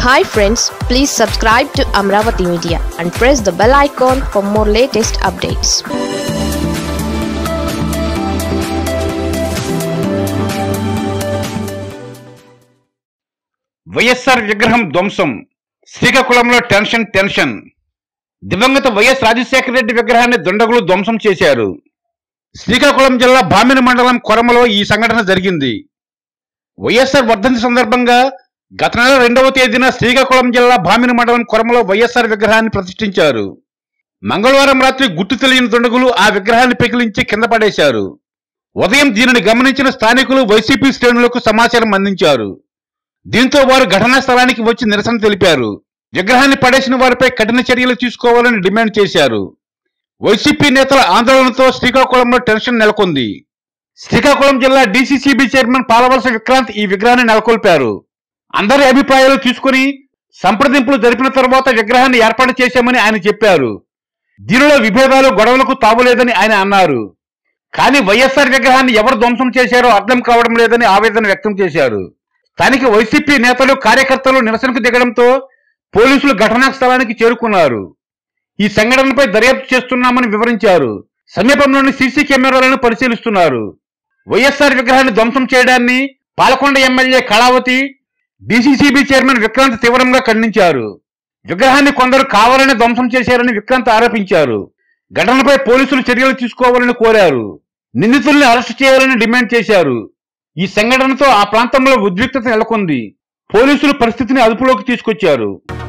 hi friends please subscribe to Amaravati media and press the bell icon for more latest updates YSR విగ్రహం ధ్వంసం శ్రీకాకుళంలో tension tension దివంగత YS Rajasekhara Reddy విగ్రహాన్ని దుండగులు ధ్వంసం చేశారు శ్రీకాకుళం జిల్లా భామిని మండలం కొరమలో ఈ సంఘటన జరిగింది వైఎస్ఆర్ వర్ధంతి సందర్భంగా గత నెల రెండవ తేదీన శ్రీకాకుళం జిల్లా భామిని మండలం కొరమలో వైఎస్ఆర్ విగ్రహాన్ని ప్రతిష్ఠించారు మంగళవారం రాత్రి గుర్తు తెలియని దుండగులు ఆ విగ్రహాన్ని పెకిలించి కింద పడేశారు ఉదయం దీనిని గమనించిన స్థానికులు వైసీపీ శ్రేణులకు సమాచారం అందించారు దీంతో వారు ఘటనా స్థలానికి వచ్చి నిరసన తెలిపారు విగ్రహాన్ని పడేసిన వారిపై కఠిన చర్యలు తీసుకోవాలని డిమాండ్ చేశారు వైసీపీ నేతల ఆందోళనతో శ్రీకాకుళంలో టెన్షన్ నెలకొంది శ్రీకాకుళం జిల్లా డీసీసీబీ చైర్మన్ పాలవలస విక్రాంత్ ఈ విగ్రహాన్ని నెలకొల్పారు అందరి అభిప్రాయాలు తీసుకుని సంప్రదింపులు జరిపిన తర్వాత విగ్రహాన్ని ఏర్పాటు చేశామని ఆయన చెప్పారు దీనిలో విభేదాలు గొడవలకు తావులేదని ఆయన అన్నారు కానీ వైఎస్ఆర్ విగ్రహాన్ని ఎవరు ధ్వంసం చేశారో అర్థం కావడం లేదని ఆవేదన వ్యక్తం చేశారు స్థానిక వైసీపీ నేతలు కార్యకర్తలు నిరసనకు దిగడంతో పోలీసులు ఘటనా స్థలానికి చేరుకున్నారు ఈ సంఘటనపై దర్యాప్తు చేస్తున్నామని వివరించారు సమీపంలోని సీసీ కెమెరాలను పరిశీలిస్తున్నారు వైఎస్ఆర్ విగ్రహాన్ని ధ్వంసం చేయడాన్ని Palakonda MLA Kalavathi DCCB chairman Vikrant తీవ్రంగా ఖండించారు విగ్రహాన్ని కొందరు కావాలని ధ్వంసం చేశారని విక్రాంత్ ఆరోపించారు ఘటనపై పోలీసులు చర్యలు తీసుకోవాలని కోరారు నిందితుల్ని అరెస్టు చేయాలని డిమాండ్ చేశారు ఈ సంఘటనతో ఆ ప్రాంతంలో ఉద్రిక్తత నెలకొంది పోలీసులు పరిస్థితిని అదుపులోకి తీసుకొచ్చారు